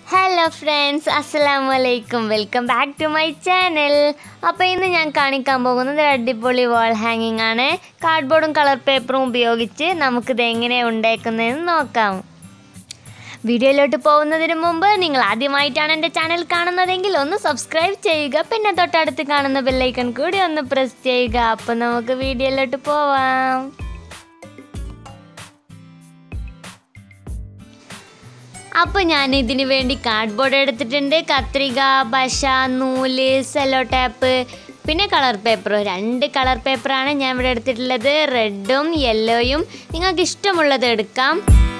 hello friends അസ്സലാമു അലൈക്കും welcome back to my channel അപ്പോൾ ഇന്ന് ഞാൻ കാണിക്കാൻ പോകുന്നത് ഒരു അടിപൊളി വാൾ ഹാങ്ങിങ് ആണ് കാർഡ്ബോർഡും കളർ പേപ്പറും ഉപയോഗിച്ച് നമുക്കിത് എങ്ങനെ ഉണ്ടാക്കുന്നതെന്ന് നോക്കാം വീഡിയോയിലോട്ട് പോകുന്നതിന് മുമ്പ് നിങ്ങൾ ആദ്യമായിട്ടാണ് എൻ്റെ ചാനൽ കാണുന്നതെങ്കിൽ ഒന്ന് സബ്സ്ക്രൈബ് ചെയ്യുക പിന്നെ തൊട്ടടുത്ത് കാണുന്ന ബെല്ലൈക്കൺ കൂടി ഒന്ന് പ്രസ് ചെയ്യുക അപ്പോൾ നമുക്ക് വീഡിയോയിലോട്ട് പോവാം അപ്പോൾ ഞാൻ ഇതിന് വേണ്ടി കാർഡ്ബോർഡ് എടുത്തിട്ടുണ്ട് കത്രിക പശ നൂല് സെല്ലോ ടാപ്പ് പിന്നെ കളർ പേപ്പർ രണ്ട് കളർ പേപ്പറാണ് ഞാൻ ഇവിടെ എടുത്തിട്ടുള്ളത് റെഡും യെല്ലോയും നിങ്ങൾക്ക് ഇഷ്ടമുള്ളത് എടുക്കാം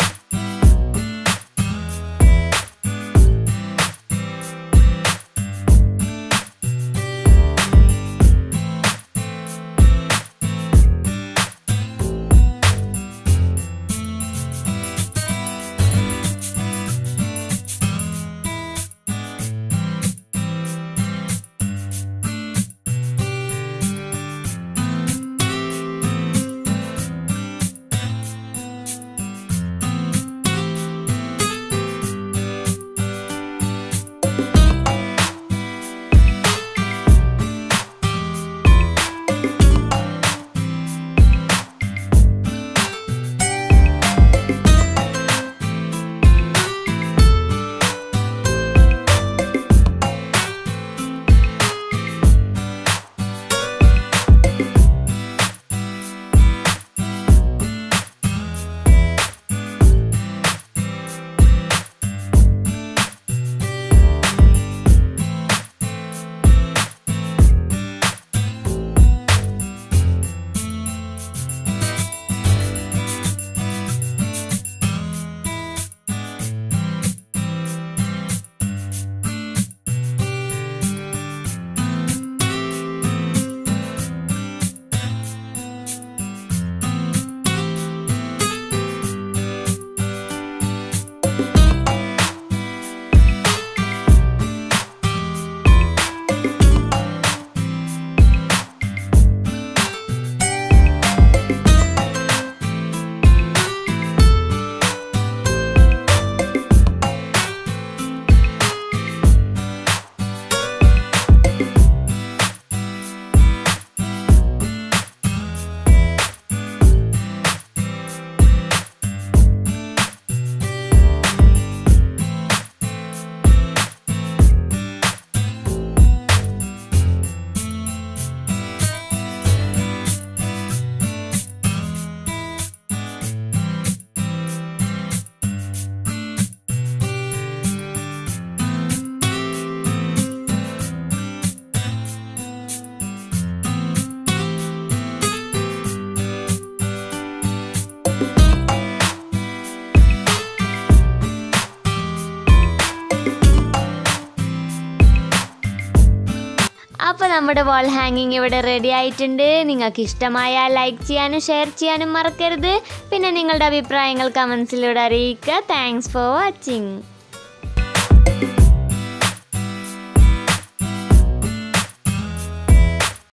അപ്പോൾ നമ്മുടെ വാൾ ഹാങ്ങിങ് ഇവിടെ റെഡി ആയിട്ടുണ്ട് നിങ്ങൾക്ക് ഇഷ്ടമായാൽ ലൈക്ക് ചെയ്യാനും ഷെയർ ചെയ്യാനും മറക്കരുത് പിന്നെ നിങ്ങളുടെ അഭിപ്രായങ്ങൾ കമൻസിലൂടെ അറിയിക്കുക താങ്ക്സ് ഫോർ വാച്ചിങ്